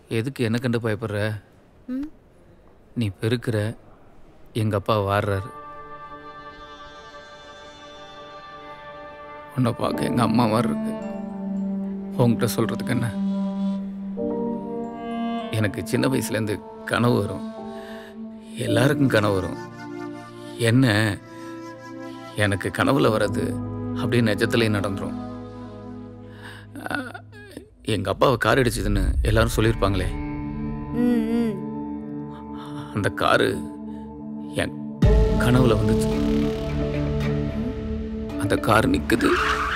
எதுக்கு என்ன கண்டு பயப்படுற ம் நீ பெருக்கிற எங்கள் அப்பா வாடுறாரு உன்னை பார்க்க எங்கள் அம்மா மாதிரி இருக்கு உங்ககிட்ட சொல்கிறதுக்கு என்ன எனக்கு சின்ன வயசுலேருந்து கனவு வரும் எல்லாருக்கும் கனவு வரும் என்ன எனக்கு கனவுல வர்றது அப்படியே நிஜத்துலேயும் நடந்துரும் எங்கள் அப்பாவை கார் அடிச்சதுன்னு எல்லாரும் சொல்லியிருப்பாங்களே ம் ம் அந்த காரு என் கனவுல வந்துச்சு அந்த கார் நிக்குது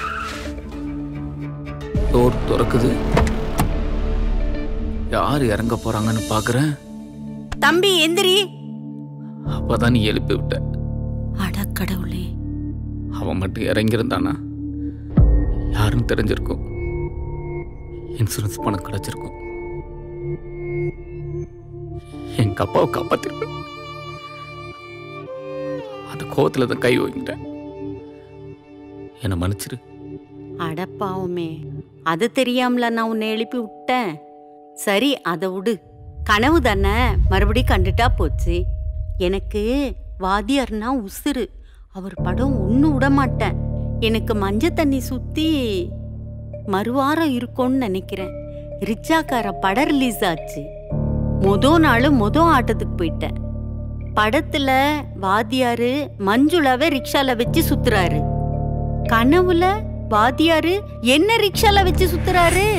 டோர் திறக்குது யார் இறங்க போறாங்கன்னு பாக்குறேன் தம்பி எந்திரி அப்பதான் நீ எழுப்பி விட்ட அடக்கடவுளே அவன் மட்டும் இறங்கியிருந்தானா யாருன்னு தெரிஞ்சிருக்கும் இன்சூரன்ஸ் பணம் கிடைச்சிருக்கும் எங்க அப்பாவை காப்பாத்திருப்பேன் அந்த கோவத்துல தான் கை வாங்கிட்டேன் என்னை மன்னிச்சிரு அடப்பாவுமே அது தெரியாமல நான் உன்னை எழுப்பி விட்டேன் சரி அதை விடு கனவு தானே மறுபடியும் கண்டுட்டா போச்சு எனக்கு வாத்தியார்னா உசுரு அவர் படம் ஒன்றும் விட மாட்டேன் எனக்கு மஞ்ச தண்ணி சுத்தி மறுவாரம் இருக்கும்னு நினைக்கிறேன் ரிச்சாக்கார படம் ரிலீஸ் ஆச்சு மொத நாள் மொத ஆட்டத்துக்கு போயிட்டேன் படத்துல வாத்தியாரு மஞ்சுளாவை ரிக்ஷால வச்சு சுத்துறாரு கனவுல வாத்தியாரு என்ன ரிக்ஷால வச்சு சுத்துறாரு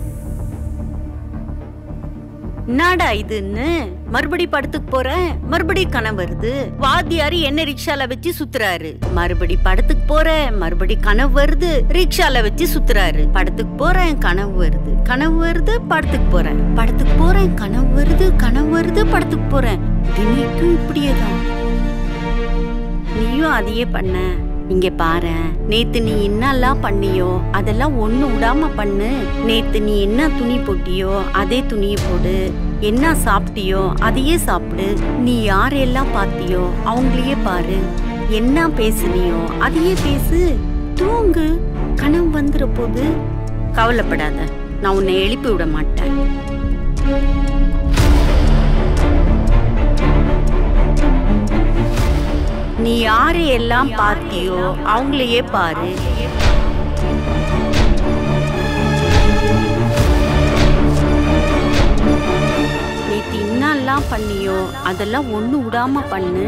என்னடா இதுன்னு மறுபடி படத்துக்கு போறேன் மறுபடி கனவு வருது வாத்தியாரு என்ன ரிக்ஷால வச்சு சுத்துறாரு மறுபடி படத்துக்கு போறேன் மறுபடி கனவு வருது ரிக்ஷால வச்சு சுத்துறாரு படத்துக்கு போறேன் கனவு வருது கனவு வருது படத்துக்கு போறேன் படத்துக்கு போறேன் கனவு வருது கனவு வருது படத்துக்கு போறேன் தினைக்கும் இப்படியே தான் நீயும் அதையே பண்ண இங்க பாரு நேத்து நீ என்னெல்லாம் பண்ணியோ அதெல்லாம் ஒண்ணு விடாம பண்ணு நேத்து நீ என்ன துணி போட்டியோ அதே துணியை போடு என்ன சாப்பிட்டியோ அதையே சாப்பிடு நீ யாரெல்லாம் பார்த்தியோ அவங்களையே பாரு என்ன பேசுனியோ அதையே பேசு தூங்கு கனவு வந்துற போது கவலைப்படாத நான் உன்னை எழுப்பி விட மாட்டேன் நீ யாரை எல்லாம் பார்த்தியோ அவங்களையே பாரு நேத்து என்னெல்லாம் பண்ணியோ அதெல்லாம் ஒண்ணு விடாம பண்ணு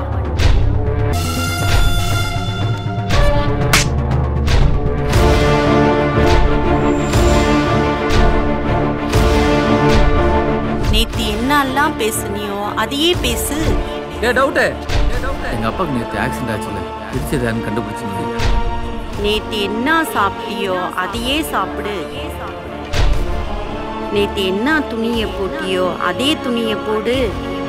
நேத்து என்னெல்லாம் பேசுனியோ அதையே பேசு ஏ டவுட்டு எங்க அப்பாவுக்கு நேற்று ஆக்சிடென்ட் ஆச்சுல இடிச்சது யாருன்னு கண்டுபிடிச்சிங்க நேத்து என்ன சாப்பிட்டியோ அதையே சாப்பிடு நேத்து என்ன துணியை போட்டியோ அதே துணியை போடு